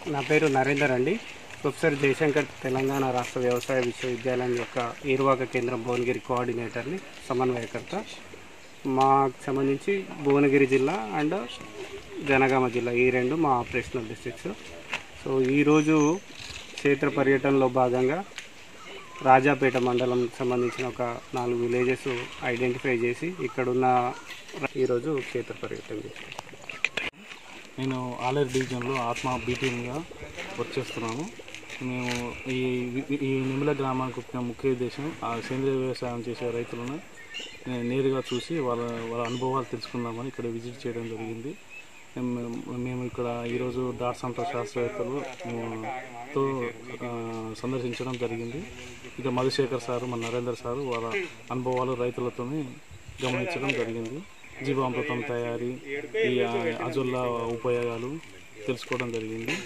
నా పేరు నరేందర్ అండి ప్రొఫెసర్ జయశంకర్ తెలంగాణ రాష్ట్ర వ్యవసాయ విశ్వవిద్యాలయం యొక్క ఏరువాక కేంద్రం భువనగిరి కోఆర్డినేటర్ని సమన్వయకర్త మాకు సంబంధించి భువనగిరి జిల్లా అండ్ జనగామ జిల్లా ఈ రెండు మా ఆపరేషనల్ డిస్ట్రిక్ట్స్ సో ఈరోజు క్షేత్ర పర్యటనలో భాగంగా రాజాపేట మండలం సంబంధించిన ఒక నాలుగు విలేజెస్ ఐడెంటిఫై చేసి ఇక్కడున్న ఈరోజు క్షేత్ర పర్యటన చేస్తాం నేను ఆలేరు డివిజన్లో ఆత్మ బీటీఎంగా వర్క్ చేస్తున్నాను మేము ఈ ఈ నిమిల గ్రామానికి వచ్చిన ముఖ్య ఉద్దేశం ఆ సేంద్రీయ వ్యవసాయం చేసే రైతులను నేను నేరుగా చూసి వాళ్ళ వాళ్ళ అనుభవాలు తెలుసుకుందామని ఇక్కడ విజిట్ చేయడం జరిగింది మేము- మేము ఇక్కడ ఈరోజు డాట్ సెంటర్ శాస్త్రవేత్తలు ఉమ్, తో ఆ, సందర్శించడం జరిగింది ఇక మధుశేఖర్ సారు మన నరేందర్ సారు వాళ్ళ అనుభవాలు రైతులతోని గమనించడం జరిగింది జీవామృతం తయారీ ఈ ఆ, అజొల్ల ఉపయోగాలు తెలుసుకోవడం జరిగింది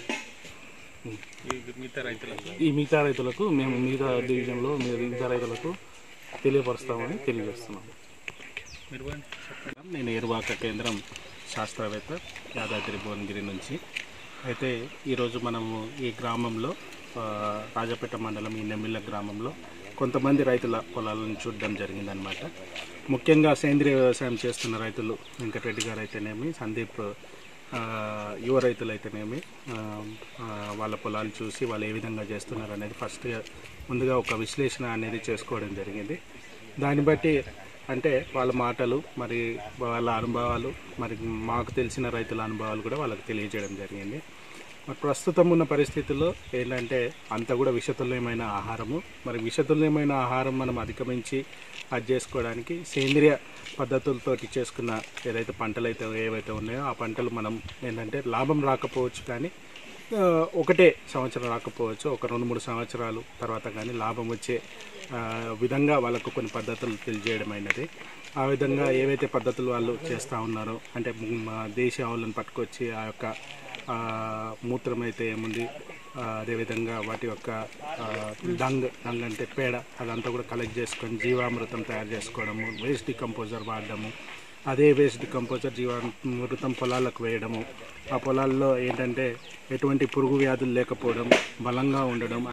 ఈ మిగతా రైతులకు మేము మిగతా డివిజన్లో మీ- మిగతా రైతులకు తెలియపరుస్తామని తెలియజేస్తున్నాం నేను ఏరువాక కేంద్రం శాస్త్రవేత్త యాదాద్రి భువనగిరి నుంచి అయితే ఈరోజు మనము ఈ గ్రామంలో ఆ, రాజపేట మండలం ఈ నెమ్మిళ్ళ గ్రామంలో కొంతమంది రైతుల పొలాలను చూడడం జరిగిందనమాట ముఖ్యంగా సేంద్రియ వ్యవసాయం చేస్తున్న రైతులు వెంకటరెడ్డి గారు అయితేనేమి సందీప్ ఆ, యువ రైతులు అయితేనేమి ఆ, ఆ, వాళ్ళ పొలాలు చూసి వాళ్ళు ఏ విధంగా చేస్తున్నారు అనేది ఫస్ట్ ముందుగా ఒక విశ్లేషణ అనేది చేసుకోవడం జరిగింది దాన్ని బట్టి అంటే వాళ్ళ మాటలు మరి వాళ్ళ అనుభవాలు మరి మాకు తెలిసిన రైతుల అనుభవాలు కూడా వాళ్ళకి తెలియజేయడం జరిగింది మరి ప్రస్తుతం ఉన్న పరిస్థితుల్లో ఏంటంటే అంతా కూడా విషతుల్యమైన ఆహారము మరి విషతుల్యమైన ఆహారం మనం అధిగమించి అది చేసుకోవడానికి సేంద్రియ పద్ధతులతోటి చేసుకున్న ఏదైతే పంటలు అయితే ఏవైతే ఉన్నాయో ఆ పంటలు మనం ఏంటంటే లాభం రాకపోవచ్చు కానీ ఆ, ఒకటే సంవత్సరం రాకపోవచ్చు ఒక రెండు మూడు సంవత్సరాలు తర్వాత కానీ లాభం వచ్చే ఆ, విధంగా వాళ్ళకు కొన్ని పద్ధతులు తెలియజేయడం అయినది ఆ విధంగా ఏవైతే పద్ధతులు వాళ్ళు చేస్తూ ఉన్నారో అంటే మ, దేశీ ఆవులను పట్టుకొచ్చి ఆ యొక్క ఆ, మూత్రం అయితే ఏముంది ఆ, అదేవిధంగా వాటి యొక్క ఆ, డంగ్ డంగ్ అంటే పేడ అదంతా కూడా కలెక్ట్ చేసుకొని జీవామృతం తయారు చేసుకోవడము వేస్ట్ డికంపోజర్ వాడడము అదే వేస్ట్ డికంపోజర్ జీవామృతం పొలాలకు వేయడము ఆ పొలాల్లో ఏంటంటే ఎటువంటి పురుగు వ్యాధులు లేకపోవడం బలంగా ఉండడం